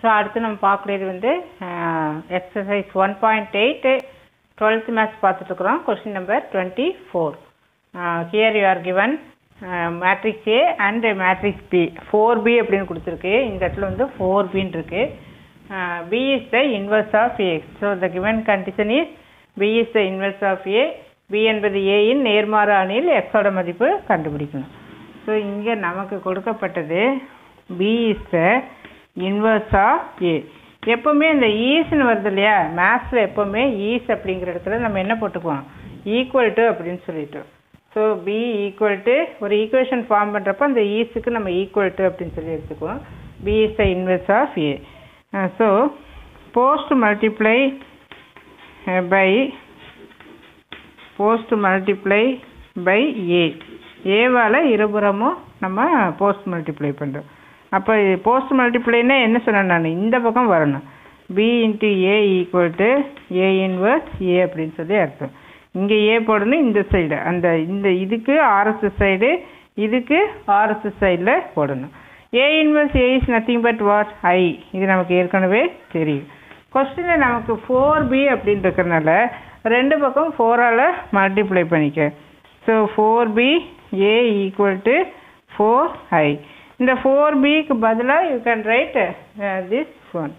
So அடுத்து நம்ம பார்க்கக்கூடியது வந்து exercise one point eight twelfth maths பார்த்துட்ருக்குறோம் question number twenty four here you are given matrix A and matrix B four B அப்படின்னு கொடுத்துருக்கு இந்த இடத்துல வந்து ஃபோர் பின்னு இருக்கு B is the inverse of A so the given condition is B is the inverse of A B என்பது ஏயின் நேர்மாறு அணியில் எக்ஸோட மதிப்பு கண்டுபிடிக்கணும் ஸோ இங்கே நமக்கு கொடுக்கப்பட்டது B is the inverse of A எப்போவுமே இந்த ஈஸ்னு வருது இல்லையா மேத்ஸில் எப்போவுமே ஈஸ் அப்படிங்கிற இடத்துல நம்ம என்ன போட்டுக்குவோம் ஈக்குவல் டு அப்படின்னு சொல்லிட்டு ஸோ பி ஈக்குவல் டு ஒரு ஈக்குவேஷன் ஃபார்ம் பண்ணுறப்போ அந்த ஈஸுக்கு நம்ம ஈக்குவல் டு அப்படின்னு சொல்லி எடுத்துக்குவோம் B is the inverse of A so post multiply by post multiply by A ஏவால் இருபுறமும் நம்ம போஸ்ட் மல்டிப்ளை பண்ணுறோம் அப்போ போஸ்ட் மல்டிப்ளைனா என்ன சொன்னேன் நான் இந்த பக்கம் வரணும் B into A equal to A inverse A அப்படின்னு சொல்லி அர்த்தம் இங்கே ஏ போடணும் இந்த சைடு அந்த இந்த இதுக்கு ஆர்எஸ்எஸ் சைடு இதுக்கு ஆர்எஸ்எஸ் சைடில் போடணும் A inverse A is nothing but what I இது நமக்கு ஏற்கனவே தெரியும் கொஸ்டினில் நமக்கு ஃபோர் பி அப்படின்னு இருக்கிறனால ரெண்டு பக்கம் ஃபோரால் மல்டிப்ளை பண்ணிக்க so four B A equal to four I இந்த ஃபோர் பிக்கு பதிலாக you can write this one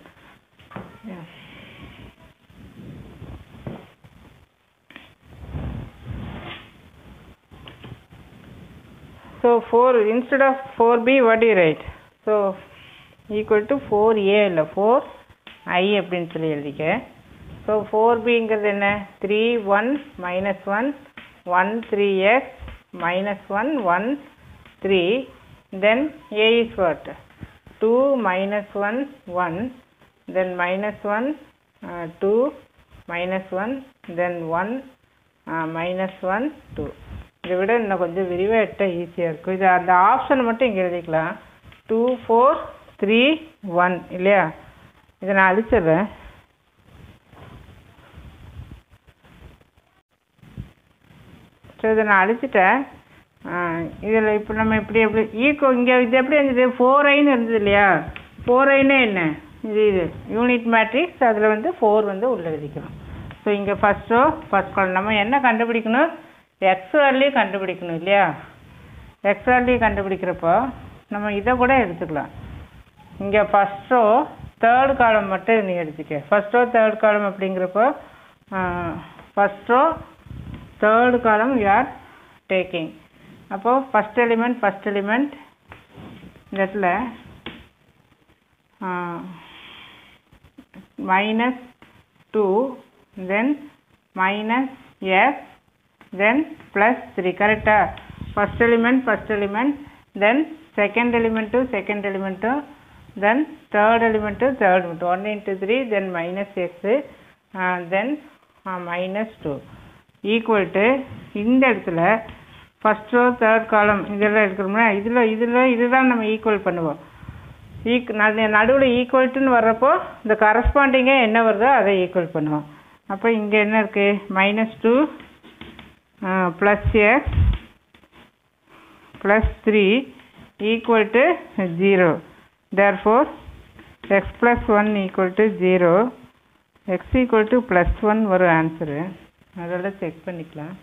So 4 instead of 4b what do you write? So equal to 4a இல்லை 4i அப்படின்னு சொல்லி எழுதிக்க ஸோ ஃபோர் பிங்கிறது என்ன three one minus one one three x minus one one three then A is what two minus one one then minus one two minus one then one minus one two இதை விட இன்னும் கொஞ்சம் விரிவாக எடுத்தால் ஈஸியாக இருக்கும் இது அந்த ஆப்ஷன் மட்டும் இங்கே எழுதிக்கலாம் டூ ஃபோர் த்ரீ ஒன் இல்லையா இதை நான் அழிச்சிடுறேன் ஸோ இதை நான் அழிச்சிட்டேன் இதில் இப்போ நம்ம இப்படி எப்படி ஈக்கோ இங்கே இது எப்படி இருந்தது ஃபோர் ஐன்னு இருந்தது இல்லையா ஃபோர் ஐன்னு என்ன இது இது யூனிட் மேட்ரிக்ஸ் அதில் வந்து ஃபோர் வந்து உள்ள எழுதிக்கணும் ஸோ இங்கே ஃபஸ்ட்டோ ஃபஸ்ட் கால் நம்ம என்ன கண்டுபிடிக்கணும் எக்ஸ் வேல்யூ கண்டுபிடிக்கணும் இல்லையா எக்ஸ் வேல்யூ கண்டுபிடிக்கிறப்போ நம்ம இதை கூட எடுத்துக்கலாம் இங்கே ஃபஸ்ட்டோ தேர்ட் காலம் மட்டும் நீ எடுத்துக்க ஃபஸ்ட்டோ தேர்ட் காலம் அப்படிங்கிறப்போ ஃபஸ்ட்டோ third column you are taking அப்போது ஃபஸ்ட் எலிமெண்ட் ஃபஸ்ட் எலிமெண்ட் இந்த இடத்துல minus two then minus x then plus 3 correcta first element first element then second element to second element to then third element to third element 1 into 3 then minus x uh, then uh, minus 2 equal to இந்த இடத்துல first row third காலம் இதெல்லாம் எடுக்கிறோம்னா இதில் இதில் இதுதான் நம்ம equal பண்ணுவோம் ஈக் நடுவில் ஈக்குவல்ட்டுன்னு வர்றப்போ இந்த கரஸ்பாண்டிங்காக என்ன வருதோ அதை ஈக்குவல் பண்ணுவோம் அப்போ இங்கே என்ன இருக்குது minus two uh, plus x plus 3 equal to 0 therefore x plus 1 equal to 0 x equal to plus 1 வரும் ஆன்சரு அதோட செக் பண்ணிக்கலாம்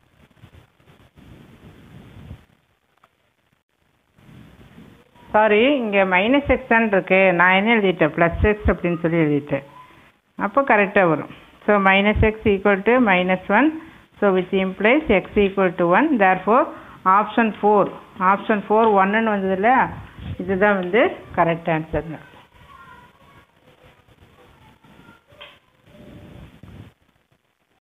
சாரி இங்கே மைனஸ் எக்ஸான் இருக்கு நான் என்ன எழுதிட்டேன் ப்ளஸ் எக்ஸ் அப்படின்னு சொல்லி எழுதிட்டேன் அப்போ கரெக்டாக வரும் so minus x equal to minus one so which implies x equal to 1 therefore option 4 option 4 1 ன்னு வந்தது இல்லையா இதுதான் வந்து கரெக்ட் ஆன்சர்